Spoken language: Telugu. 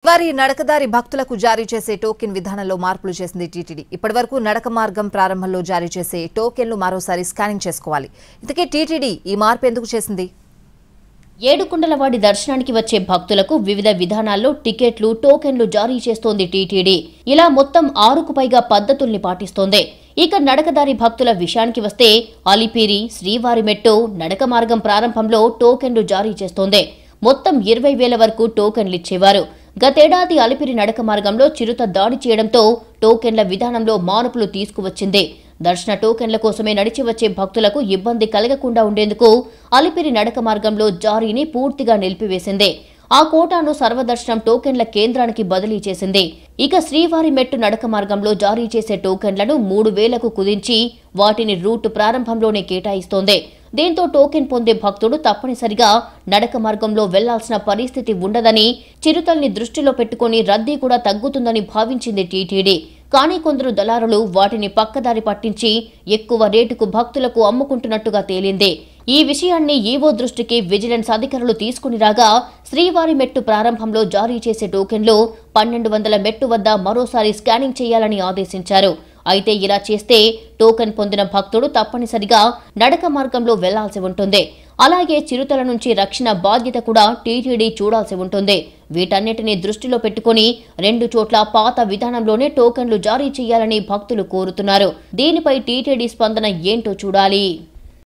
శ్రీవారి నడకదారి భక్తులకు జారీ చేసే టోకెన్ విధానంలో మార్పులు చేసింది టీటీడీ ఇప్పటివరకు నడక మార్గం ప్రారంభంలో జారీ చేసే టోకెన్లు మరోసారి స్కానింగ్ చేసుకోవాలి ఇంతకీ టీటీడీ ఈ మార్పు ఎందుకు చేసింది ఏడుకొండలవాడి దర్శనానికి వచ్చే భక్తులకు వివిధ విధానాల్లో టికెట్లు టోకెన్లు జారీ చేస్తోంది టీటీడీ ఇలా మొత్తం ఆరుకు పైగా పద్ధతుల్ని పాటిస్తోంది ఇక నడకదారి భక్తుల విషయానికి వస్తే అలిపిరి శ్రీవారి మెట్టు నడక మార్గం ప్రారంభంలో టోకెన్లు జారీ చేస్తోంది మొత్తం ఇరవై వేల వరకు టోకెన్లు ఇచ్చేవారు గతేడాది అలిపిరి నడక మార్గంలో చిరుత దాడి చేయడంతో టోకెన్ల విధానంలో మార్పులు తీసుకువచ్చింది దర్శన టోకెన్ల కోసమే నడిచి వచ్చే భక్తులకు ఇబ్బంది కలగకుండా ఉండేందుకు అలిపిరి నడక మార్గంలో జారీని పూర్తిగా నిలిపివేసింది ఆ కోటాను సర్వదర్శనం టోకెన్ల కేంద్రానికి బదిలీ చేసింది ఇక శ్రీవారి మెట్టు నడక మార్గంలో జారీ చేసే టోకెన్లను మూడు వేలకు కుదించి వాటిని రూట్ ప్రారంభంలోనే కేటాయిస్తోంది దీంతో టోకెన్ పొందే భక్తుడు తప్పనిసరిగా నడక మార్గంలో వెళ్లాల్సిన పరిస్థితి ఉండదని చిరుతల్ని దృష్టిలో పెట్టుకుని రద్దీ కూడా తగ్గుతుందని భావించింది టీటీడీ కానీ కొందరు దళారులు వాటిని పక్కదారి పట్టించి ఎక్కువ రేటుకు భక్తులకు అమ్ముకుంటున్నట్టుగా తేలింది ఈ విషయాన్ని ఈవో దృష్టికి విజిలెన్స్ అధికారులు తీసుకుని రాగా శ్రీవారి మెట్టు ప్రారంభంలో జారీ చేసే టోకెన్లు పన్నెండు వందల మెట్టు వద్ద మరోసారి స్కానింగ్ చేయాలని ఆదేశించారు అయితే ఇలా చేస్తే టోకెన్ పొందిన భక్తుడు తప్పనిసరిగా నడక మార్గంలో వెళ్లాల్సి ఉంటుంది అలాగే చిరుతల నుంచి రక్షణ బాధ్యత కూడా టీటీడీ చూడాల్సి ఉంటుంది వీటన్నిటిని దృష్టిలో పెట్టుకుని రెండు చోట్ల పాత విధానంలోనే టోకెన్లు జారీ చేయాలని భక్తులు కోరుతున్నారు దీనిపై టీటీడీ స్పందన ఏంటో చూడాలి